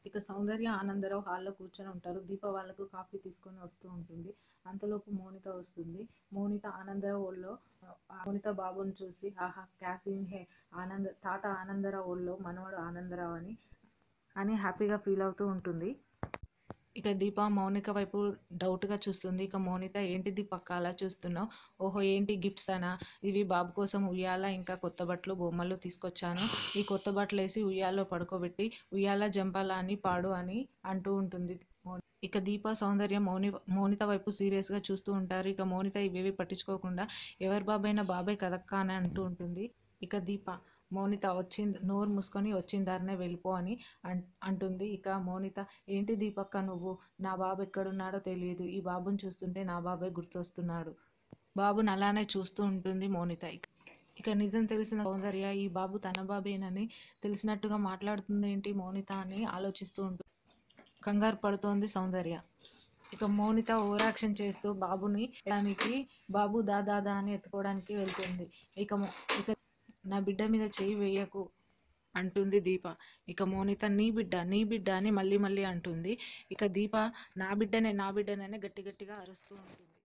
ఇక సౌందర్య ఆనందరావు హాల్లో కూర్చొని ఉంటారు దీప వాళ్ళకు కాఫీ తీసుకొని వస్తూ ఉంటుంది అంతలోపు మోనిత వస్తుంది మోనిత ఆనందరావు ఒళ్ళో ఆ మోనిత బాబుని చూసి ఆహా క్యాసిన్ హే ఆనంద తాత ఆనందరావు ఒళ్ళో మనవడు ఆనందరావు అని అని హ్యాపీగా ఫీల్ అవుతూ ఉంటుంది ఇక దీప మౌనిక వైపు డౌట్గా చూస్తుంది ఇక మౌనిత ఏంటి దీపక్క అలా చూస్తున్నావు ఓహో ఏంటి గిఫ్ట్స్ అనా ఇవి బాబు కోసం ఉయ్యాల ఇంకా కొత్త బట్టలు బొమ్మలు తీసుకొచ్చాను ఈ కొత్త బట్టలు వేసి ఉయ్యాలో పడుకోబెట్టి ఉయ్యాల జంపాల అని పాడు అని అంటూ ఉంటుంది మౌని- ఇక దీప సౌందర్యం మౌని మౌనిత వైపు సీరియస్గా చూస్తూ ఉంటారు ఇక మౌనిత ఇవేవి పట్టించుకోకుండా ఎవరి బాబైనా బాబాయ్ కదక్క అని అంటూ ఉంటుంది ఇక దీప మౌనిత వచ్చింది నోరు మూసుకొని వచ్చిన దారినే వెళ్ళిపో అని అన్ అంటుంది ఇక మౌనిత ఏంటి దీపక్క నువ్వు నా బాబు ఎక్కడున్నాడో తెలియదు ఈ బాబుని చూస్తుంటే నా బాబాయ్ గుర్తొస్తున్నాడు బాబుని అలానే చూస్తూ ఉంటుంది మౌనిత ఇక ఇక నిజం తెలిసిన సౌందర్య ఈ బాబు తన బాబేనని తెలిసినట్టుగా మాట్లాడుతుంది ఏంటి మౌనిత అని ఆలోచిస్తూ ఉంటుంది కంగారు పడుతోంది సౌందర్య ఇక మౌనిత ఓవరాక్షన్ చేస్తూ బాబుని దానికి బాబు దాదాదా అని ఎత్తుకోవడానికి వెళ్తుంది ఇక మౌ- ఇక నా బిడ్డ మీద చేయి వేయకు అంటుంది దీప ఇక మౌనిత నీ బిడ్డ నీ బిడ్డ అని మళ్ళీ మళ్ళీ అంటుంది ఇక దీప నా బిడ్డనే నా బిడ్డనని గట్టి గట్టిగా అరుస్తూ ఉంటుంది